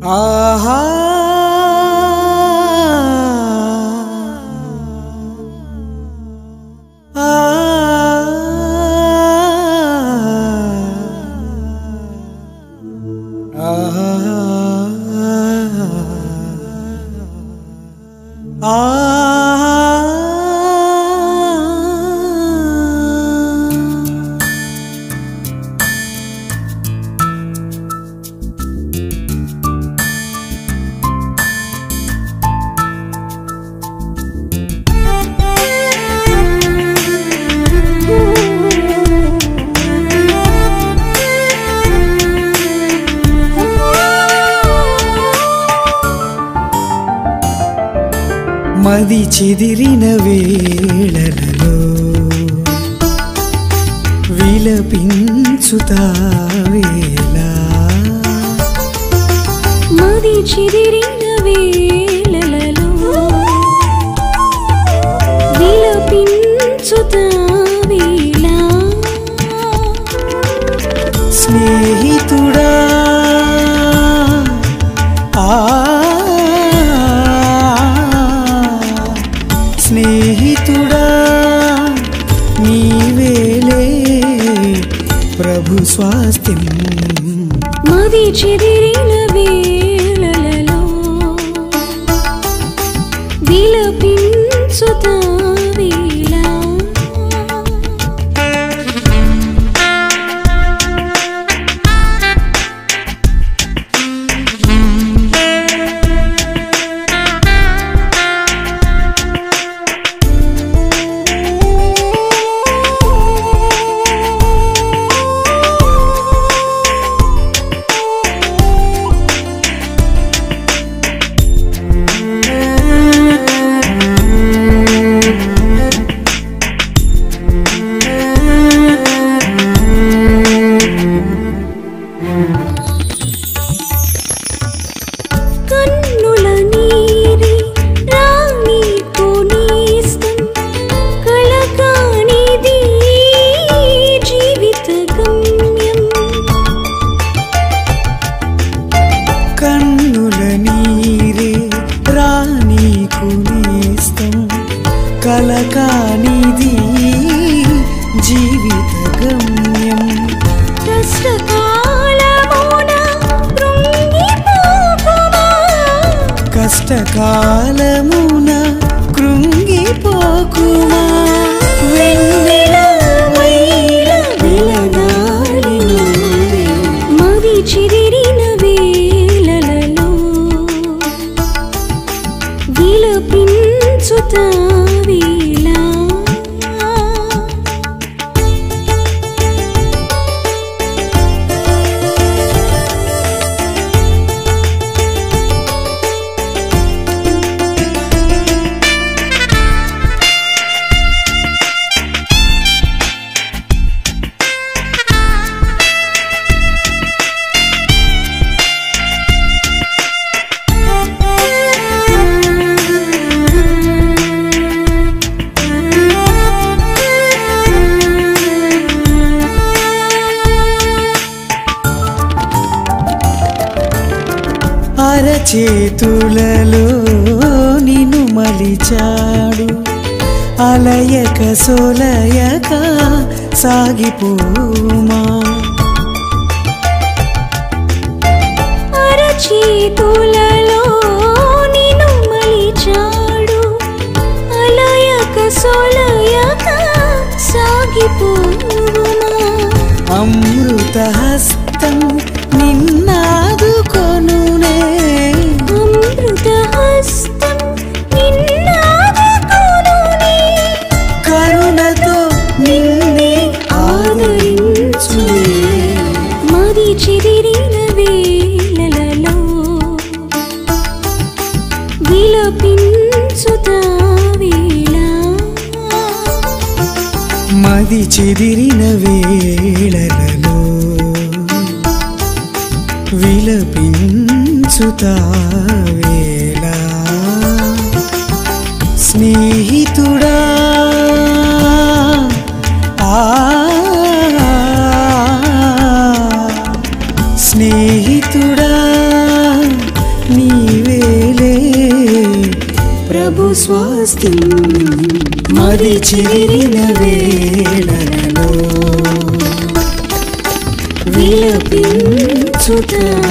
ఆహా ఆ ఆ మది చెదిరిన వేళలలో విలపించుతావేలా మది చిదిరిన వేళలలో విలపించుతావేలా స్నేహితుడా ఆ స్నేహితుడా నీవేలే ప్రభు స్వాస్థ్యం మది చిదిరిన వేళలలో విలపించుతావేలా కన్నుల నీరి రాణి కొనేస్తం కలకానిది జీవిత గమ్యం కన్నుల నీరే రాణి కునేస్తం కలకానిది జీవిత గమ్యం కష్టకాలమున కృంగిపోకుమా కష్టకాలమున కృంగిపోకుమా వెన్నెల మైల వెలగాలి నువ్వే. మది చిదిరిన వేళలలో విలపించుతావేలా అరచేతులలో నిన్ను మలిచాడు అలయక సోలయక సాగిపోమా అరచేతులలో నిన్ను మలిచాడు అలయక సొలయక సాగిపోవుమా అమృత హస్తం నిన్నాదుకొనునే అమృత హస్తం నిన్నాదుకొనునే కరుణతో నిన్నే ఆదరించునే మది చిదిరిన వేళలలో విలపించుతావేలా మది చెదిరిన వేళలలో విలపించుతావేలా స్నేహితుడా ఆ స్నేహితుడా నీవేలే ప్రభు స్వాస్థ్యం మది చెదిరిన వేళలలో విలపించుట